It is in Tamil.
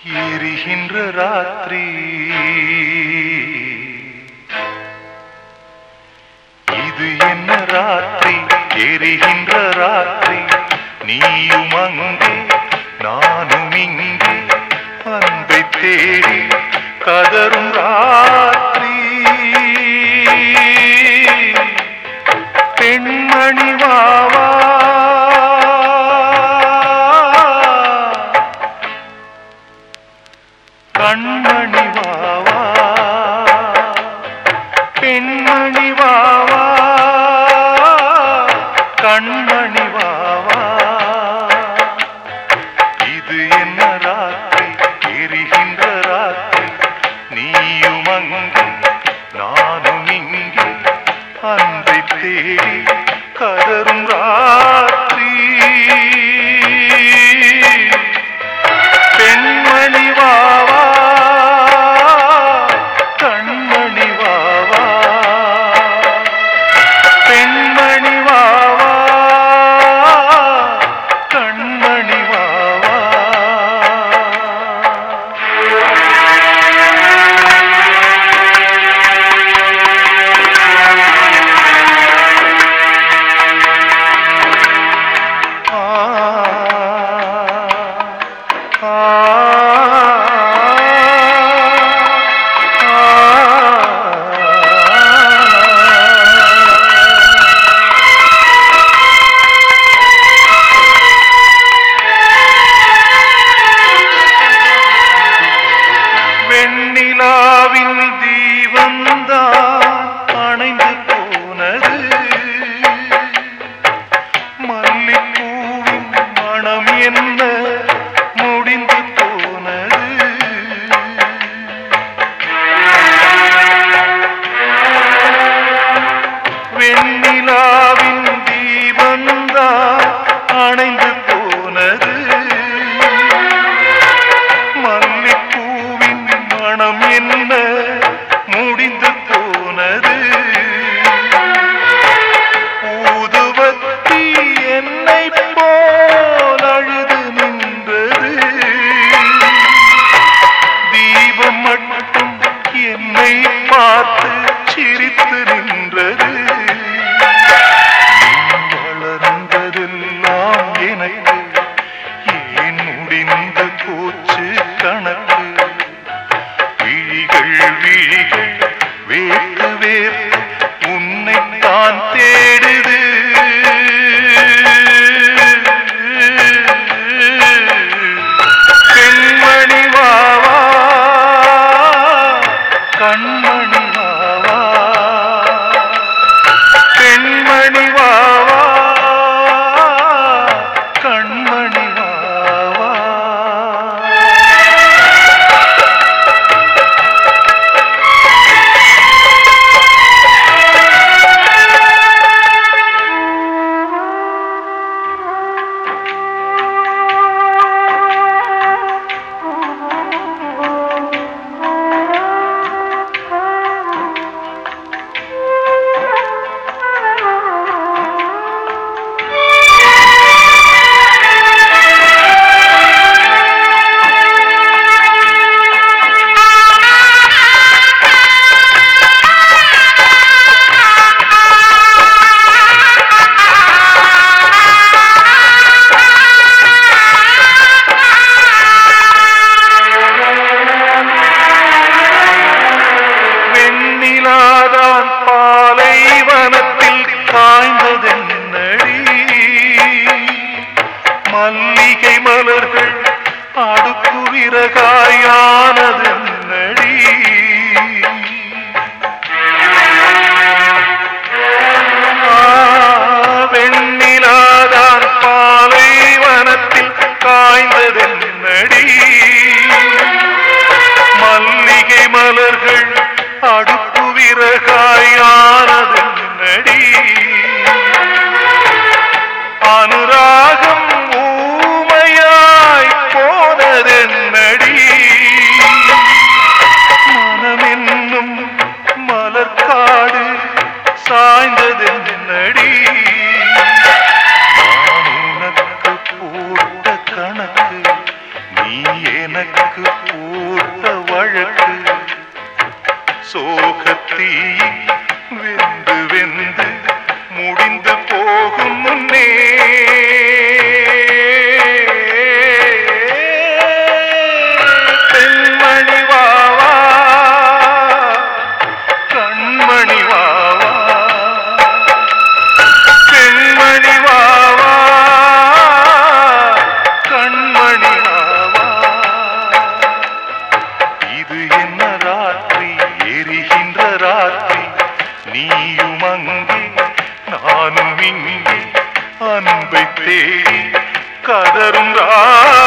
எரிகின்ற ராத்திரி இது என்ன ராத்திரி எரிகின்ற ராத்திரி நீயும் அங்கே நானும் இங்கே அன்பை தேடி கதரும் ராத்திரி பெண்மணி வாவா கண்மணி வாவா பெண்மணி வாவா கண்மணி வாவா இது என்ன ராத்திரி எரிகின்ற ராத்திரி நீயும் அங்கே நானும் இங்கே அன்பை தேடி கதரும் ராத்திரி பெண்மணி வாவா கண்மணி வாவா பெண்மணி வாவா கண்மணி வாவா ஆ ஆ வெண்ணிலாவின் தீபந்தான் அணைந்து போனது மல்லிப்பூவின் மனம் என்ன முடிந்து போனது வெண்ணிலாவின் தீபந்தான் அணைந்து போனது மல்லிப்பூவின் மனம் என்ன முடிந்து போனது ஊதுவத்தி என்னை போல் அழுது நின்றது தீபம் மட்டும் என்னை பார்த்து சிரித்து நின்றது நீ வளர்ந்ததெல்லாம் எனக்கு ஏன் முடிந்து போச்சு கணக்கு விழிகள் விழிகள் வேர்த்து வேர்த்து உன்னை தான் தேடுது பெண்மணி வாவா கண்மணி வாவா பெண்மணி வாவா கண்மணி வாவா வெண்ணிலாதான் பாலைவனத்தில் காய்ந்ததென்னடி மல்லிகை மலர்கள் அடுக்கு விறகாயானதென்னடி ஆ, வெண்ணிலாதான் பாலைவனத்தில் காய்ந்ததென்னடி மல்லிகை மலர்கள் அடுப்பு விறகாயானது நடி அனுராகம் ஊமையாய் போனதென்னடி மனமென்னும் மலர்காடு சாய்ந்ததென்னடி நான் உனக்கு போட்ட கணக்கு நீ எனக்கு போட்ட வழக்கு சோகத்தீ வெந்து வெந்து முடிந்து போகும் முன்னே பெண்மணி வாவா கண்மணி வாவா பெண்மணி வாவா கண்மணி வாவா இது என்ன ராத்திரி எரிகின்ற ராத்திரி நீயும் அங்கே நானும் இங்கே அன்பை தேடி கதரும் ராத்திரி